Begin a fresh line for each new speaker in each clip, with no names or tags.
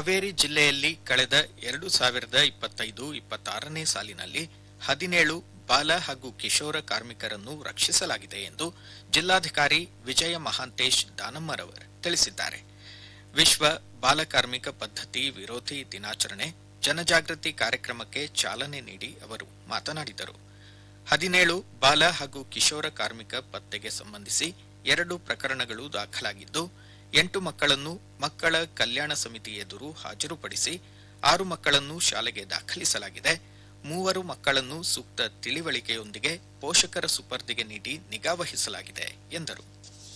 ಹಾವೇರಿ ಜಿಲ್ಲೆಯಲ್ಲಿ ಕಳೆದ ಎರಡು ಸಾವಿರದ ಇಪ್ಪತ್ತೈದು ಇಪ್ಪತ್ತಾರನೇ ಸಾಲಿನಲ್ಲಿ ಹದಿನೇಳು ಬಾಲ ಹಾಗೂ ಕಿಶೋರ ಕಾರ್ಮಿಕರನ್ನು ರಕ್ಷಿಸಲಾಗಿದೆ ಎಂದು ಜಿಲ್ಲಾಧಿಕಾರಿ ವಿಜಯ ಮಹಾಂತೇಶ್ ದಾನಮ್ಮರವರ್ ತಿಳಿಸಿದ್ದಾರೆ ವಿಶ್ವ ಬಾಲಕಾರ್ಮಿಕ ಪದ್ಧತಿ ವಿರೋಧಿ ದಿನಾಚರಣೆ ಜನಜಾಗೃತಿ ಕಾರ್ಯಕ್ರಮಕ್ಕೆ ಚಾಲನೆ ನೀಡಿ ಅವರು ಮಾತನಾಡಿದರು ಹದಿನೇಳು ಬಾಲ ಹಾಗೂ ಕಿಶೋರ ಕಾರ್ಮಿಕ ಪತ್ತೆಗೆ ಸಂಬಂಧಿಸಿ ಎರಡು ಪ್ರಕರಣಗಳು ದಾಖಲಾಗಿದ್ದು ಎಂಟು ಮಕ್ಕಳನ್ನು ಮಕ್ಕಳ ಕಲ್ಯಾಣ ಸಮಿತಿ ಎದುರು ಹಾಜರುಪಡಿಸಿ ಆರು ಮಕ್ಕಳನ್ನು ಶಾಲೆಗೆ ದಾಖಲಿಸಲಾಗಿದೆ ಮೂವರು ಮಕ್ಕಳನ್ನು ಸೂಕ್ತ ತಿಳಿವಳಿಕೆಯೊಂದಿಗೆ ಪೋಷಕರ ಸುಪರ್ದಿಗೆ ನೀಡಿ ನಿಗಾವಹಿಸಲಾಗಿದೆ ಎಂದರು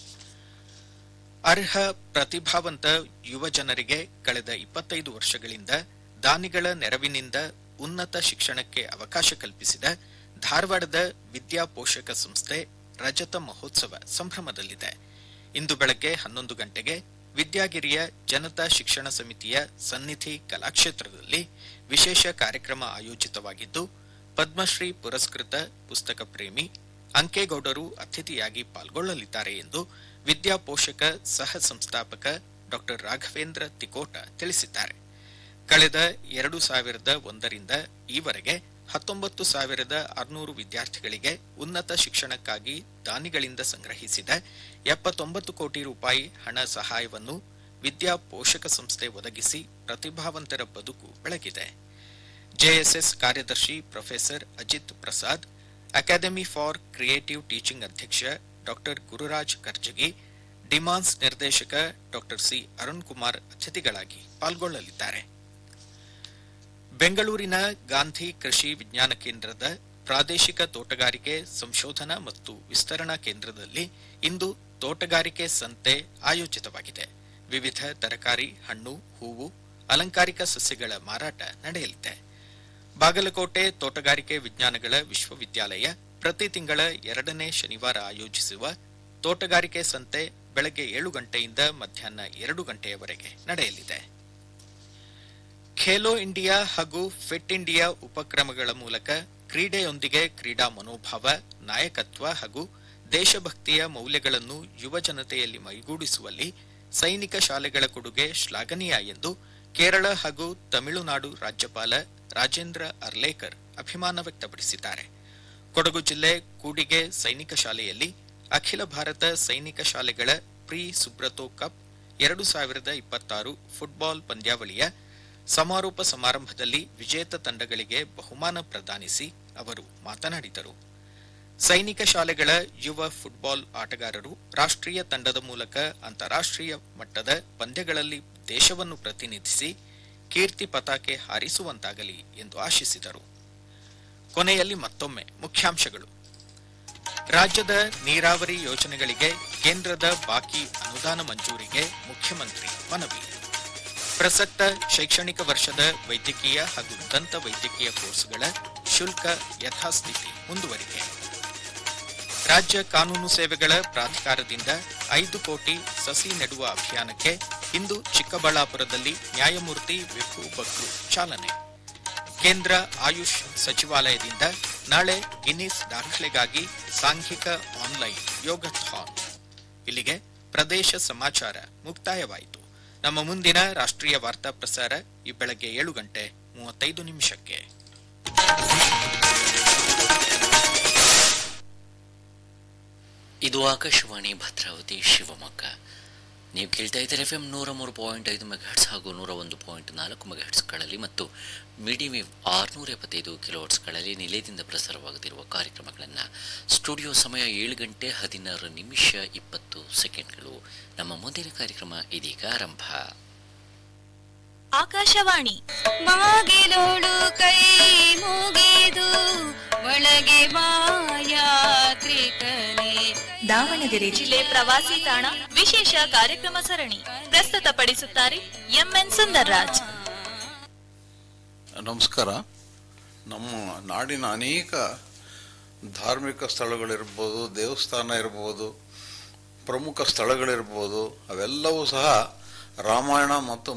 ಅರ್ಹ ಪ್ರತಿಭಾವಂತ ಯುವ ಜನರಿಗೆ ಕಳೆದ ಇಪ್ಪತ್ತೈದು ವರ್ಷಗಳಿಂದ ದಾನಿಗಳ ನೆರವಿನಿಂದ ಉನ್ನತ ಶಿಕ್ಷಣಕ್ಕೆ ಅವಕಾಶ ಕಲ್ಪಿಸಿದ ಧಾರವಾಡದ ವಿದ್ಯಾ ಪೋಷಕ ಸಂಸ್ಥೆ ರಜತ ಮಹೋತ್ಸವ ಸಂಭ್ರಮದಲ್ಲಿದೆ ಇಂದು ಬೆಳಗ್ಗೆ ಹನ್ನೊಂದು ಗಂಟೆಗೆ ವಿದ್ಯಾಗಿರಿಯ ಜನತಾ ಶಿಕ್ಷಣ ಸಮಿತಿಯ ಸನ್ನಿಧಿ ಕಲಾಕ್ಷೇತ್ರದಲ್ಲಿ ವಿಶೇಷ ಕಾರ್ಯಕ್ರಮ ಆಯೋಜಿತವಾಗಿದ್ದು ಪದ್ಮಶ್ರೀ ಪುರಸ್ಕೃತ ಪುಸ್ತಕ ಪ್ರೇಮಿ ಅಂಕೇಗೌಡರು ಅತಿಥಿಯಾಗಿ ಪಾಲ್ಗೊಳ್ಳಲಿದ್ದಾರೆ ಎಂದು ವಿದ್ಯಾ ಪೋಷಕ ಸಹ ಸಂಸ್ಥಾಪಕ ಡಾ ರಾಘವೇಂದ್ರ ತಿಕೋಟ ತಿಳಿಸಿದ್ದಾರೆ ಕಳೆದ ಎರಡು ಸಾವಿರದ ಒಂದರಿಂದ ಈವರೆಗೆ ಹತ್ತೊಂಬತ್ತು ಸಾವಿರದ ಆರುನೂರು ವಿದ್ಯಾರ್ಥಿಗಳಿಗೆ ಉನ್ನತ ಶಿಕ್ಷಣಕ್ಕಾಗಿ ದಾನಿಗಳಿಂದ ಸಂಗ್ರಹಿಸಿದ ಎಪ್ಪತ್ತೊಂಬತ್ತು ಕೋಟಿ ರೂಪಾಯಿ ಹಣ ಸಹಾಯವನ್ನು ವಿದ್ಯಾ ಪೋಷಕ ಸಂಸ್ಥೆ ಒದಗಿಸಿ ಪ್ರತಿಭಾವಂತರ ಬದುಕು ಬೆಳಗಿದೆ ಜೆಎಸ್ಎಸ್ ಕಾರ್ಯದರ್ಶಿ professor Ajith Prasad academy for creative teaching ಅಧ್ಯಕ್ಷ ಡಾ ಗುರುರಾಜ್ ಕರ್ಜಗಿ ಡಿಮಾನ್ಸ್ ನಿರ್ದೇಶಕ ಡಾ ಸಿ ಅರುಣ್ ಕುಮಾರ್ ಅತಿಥಿಗಳಾಗಿ ಪಾಲ್ಗೊಳ್ಳಲಿದ್ದಾರೆ ಬೆಂಗಳೂರಿನ ಗಾಂಧಿ ಕೃಷಿ ವಿಜ್ಞಾನ ಕೇಂದ್ರದ ಪ್ರಾದೇಶಿಕ ತೋಟಗಾರಿಕೆ ಸಂಶೋಧನಾ ಮತ್ತು ವಿಸ್ತರಣಾ ಕೇಂದ್ರದಲ್ಲಿ ಇಂದು ತೋಟಗಾರಿಕೆ ಸಂತೆ ಆಯೋಜಿತವಾಗಿದೆ ವಿವಿಧ ತರಕಾರಿ ಹಣ್ಣು ಹೂವು ಅಲಂಕಾರಿಕ ಸಸ್ಯಗಳ ಮಾರಾಟ ನಡೆಯಲಿದೆ ಬಾಗಲಕೋಟೆ ತೋಟಗಾರಿಕೆ ವಿಜ್ಞಾನಗಳ ವಿಶ್ವವಿದ್ಯಾಲಯ ಪ್ರತಿ ತಿಂಗಳ ಎರಡನೇ ಶನಿವಾರ ಆಯೋಜಿಸುವ ತೋಟಗಾರಿಕೆ ಸಂತೆ ಬೆಳಗ್ಗೆ ಏಳು ಗಂಟೆಯಿಂದ ಮಧ್ಯಾಹ್ನ ಎರಡು ಗಂಟೆಯವರೆಗೆ ನಡೆಯಲಿದೆ ಖೇಲೋ ಇಂಡಿಯಾ ಹಾಗೂ ಫಿಟ್ ಇಂಡಿಯಾ ಉಪಕ್ರಮಗಳ ಮೂಲಕ ಕ್ರೀಡೆಯೊಂದಿಗೆ ಕ್ರೀಡಾ ಮನೋಭಾವ ನಾಯಕತ್ವ ಹಾಗೂ ದೇಶಭಕ್ತಿಯ ಮೌಲ್ಯಗಳನ್ನು ಯುವ ಜನತೆಯಲ್ಲಿ ಮೈಗೂಡಿಸುವಲ್ಲಿ ಸೈನಿಕ ಶಾಲೆಗಳ ಕೊಡುಗೆ ಶ್ಲಾಘನೀಯ ಎಂದು ಕೇರಳ ಹಾಗೂ ತಮಿಳುನಾಡು ರಾಜ್ಯಪಾಲ ರಾಜೇಂದ್ರ ಅರ್ಲೇಕರ್ ಅಭಿಮಾನ ವ್ಯಕ್ತಪಡಿಸಿದ್ದಾರೆ ಕೊಡಗು ಜಿಲ್ಲೆ ಕೂಡಿಗೆ ಸೈನಿಕ ಶಾಲೆಯಲ್ಲಿ ಅಖಿಲ ಭಾರತ ಸೈನಿಕ ಶಾಲೆಗಳ ಪ್ರಿ ಸುಬ್ರತೋ ಕಪ್ ಎರಡು ಸಾವಿರದ ಇಪ್ಪತ್ತಾರು ಫುಟ್ಬಾಲ್ ಪಂದ್ಯಾವಳಿಯ ಸಮಾರೋಪ ಸಮಾರಂಭದಲ್ಲಿ ವಿಜೇತ ತಂಡಗಳಿಗೆ ಬಹುಮಾನ ಪ್ರದಾನಿಸಿ ಅವರು ಮಾತನಾಡಿದರು ಸೈನಿಕ ಶಾಲೆಗಳ ಯುವ ಫುಟ್ಬಾಲ್ ಆಟಗಾರರು ರಾಷ್ಟ್ರೀಯ ತಂಡದ ಮೂಲಕ ಅಂತಾರಾಷ್ಟ್ರೀಯ ಮಟ್ಟದ ಪಂದ್ಯಗಳಲ್ಲಿ ದೇಶವನ್ನು ಪ್ರತಿನಿಧಿಸಿ ಕೀರ್ತಿ ಪತಾಕೆ ಹಾರಿಸುವಂತಾಗಲಿ ಎಂದು ಆಶಿಸಿದರು ಕೊನೆಯಲ್ಲಿ ಮತ್ತೊಮ್ಮೆ ಮುಖ್ಯಾಂಶಗಳು ರಾಜ್ಯದ ನೀರಾವರಿ ಯೋಜನೆಗಳಿಗೆ ಕೇಂದ್ರದ ಬಾಕಿ ಅನುದಾನ ಮಂಜೂರಿಗೆ ಮುಖ್ಯಮಂತ್ರಿ ಮನವಿ ಪ್ರಸಕ್ತ ಶೈಕ್ಷಣಿಕ ವರ್ಷದ ವೈದ್ಯಕೀಯ ಹಾಗೂ ದಂತ ವೈದ್ಯಕೀಯ ಕೋರ್ಸ್ಗಳ ಶುಲ್ಕ ಯಥಾಸ್ಥಿತಿ ಮುಂದುವರಿಕೆ ರಾಜ್ಯ ಕಾನೂನು ಸೇವೆಗಳ ಪ್ರಾಧಿಕಾರದಿಂದ ಐದು ಕೋಟಿ ಸಸಿ ನೆಡುವ ಅಭಿಯಾನಕ್ಕೆ ಇಂದು ಚಿಕ್ಕಬಳ್ಳಾಪುರದಲ್ಲಿ ನ್ಯಾಯಮೂರ್ತಿ ವಿಭು ಬಕ್ರು ಚಾಲನೆ ಕೇಂದ್ರ ಆಯುಷ್ ಸಚಿವಾಲಯದಿಂದ ನಾಳೆ ಗಿನ್ನಿಸ್ ದಾಖಲೆಗಾಗಿ ಸಾಂಘಿಕ ಆನ್ಲೈನ್ ಯೋಗಥಾನ್ ಇಲ್ಲಿಗೆ ಪ್ರದೇಶ ಸಮಾಚಾರ ಮುಕ್ತಾಯವಾಯಿತು ನಮ್ಮ ಮುಂದಿನ ರಾಷ್ಟ್ರೀಯ ವಾರ್ತಾ ಪ್ರಸಾರ ಈ ಬೆಳಗ್ಗೆ ಏಳು ಗಂಟೆ ಮೂವತ್ತೈದು ನಿಮಿಷಕ್ಕೆ
ಇದು ಆಕಾಶವಾಣಿ ಭದ್ರಾವತಿ ಶಿವಮೊಗ್ಗ ನೀವು ಕೇಳ್ತಾ ಇದ್ದೀರಿ ಎಫ್ ಎಂ ನೂರ ಮೂರು ಪಾಯಿಂಟ್ ಐದು ಮೆಗಾಹೆಟ್ಸ್ ಹಾಗೂ ನೂರ ಒಂದು ಪಾಯಿಂಟ್ ನಾಲ್ಕು ಮೆಗಾಹೆಟ್ಸ್ಗಳಲ್ಲಿ ಮತ್ತು ಮೀಡಿಯಂ ವೇವ್ ಆರುನೂರ ಎಪ್ಪತ್ತೈದು ಕಿಲೋಹರ್ಟ್ಸ್ಗಳಲ್ಲಿ ನಿಲಯದಿಂದ ಪ್ರಸಾರವಾಗುತ್ತಿರುವ ಕಾರ್ಯಕ್ರಮಗಳನ್ನು ಸ್ಟುಡಿಯೋ ಸಮಯ ಏಳು ಗಂಟೆ ಹದಿನಾರು ನಿಮಿಷ ಇಪ್ಪತ್ತು ಸೆಕೆಂಡ್ಗಳು ನಮ್ಮ ಮುಂದಿನ ಕಾರ್ಯಕ್ರಮ ಇದೀಗ ಆರಂಭ
ಆಕಾಶವಾಣಿ ಬಾಗಿಲೋಡು ಕೈ ಮುಗಿದು ಒಳಗೆ ಮಾಯಾತ್ರಿಕನೇ ದಾವಣಗೆರೆ ಜಿಲ್ಲೆ ಪ್ರವಾಸಿ ತಾಣ ವಿಶೇಷ ಕಾರ್ಯಕ್ರಮ ಸರಣಿ ಪ್ರಸ್ತುತಪಡಿಸುತ್ತಾರೆ ಎಂಎನ್ ಸುಂದರ್ರಾಜ್
ನಮಸ್ಕಾರ ನಮ್ಮ ನಾಡಿನ ಅನೇಕ ಧಾರ್ಮಿಕ ಸ್ಥಳಗಳಿರ್ಬೋದು ದೇವಸ್ಥಾನ ಇರ್ಬೋದು ಪ್ರಮುಖ ಸ್ಥಳಗಳಿರ್ಬೋದು ಅವೆಲ್ಲವೂ ಸಹ ರಾಮಾಯಣ ಮತ್ತು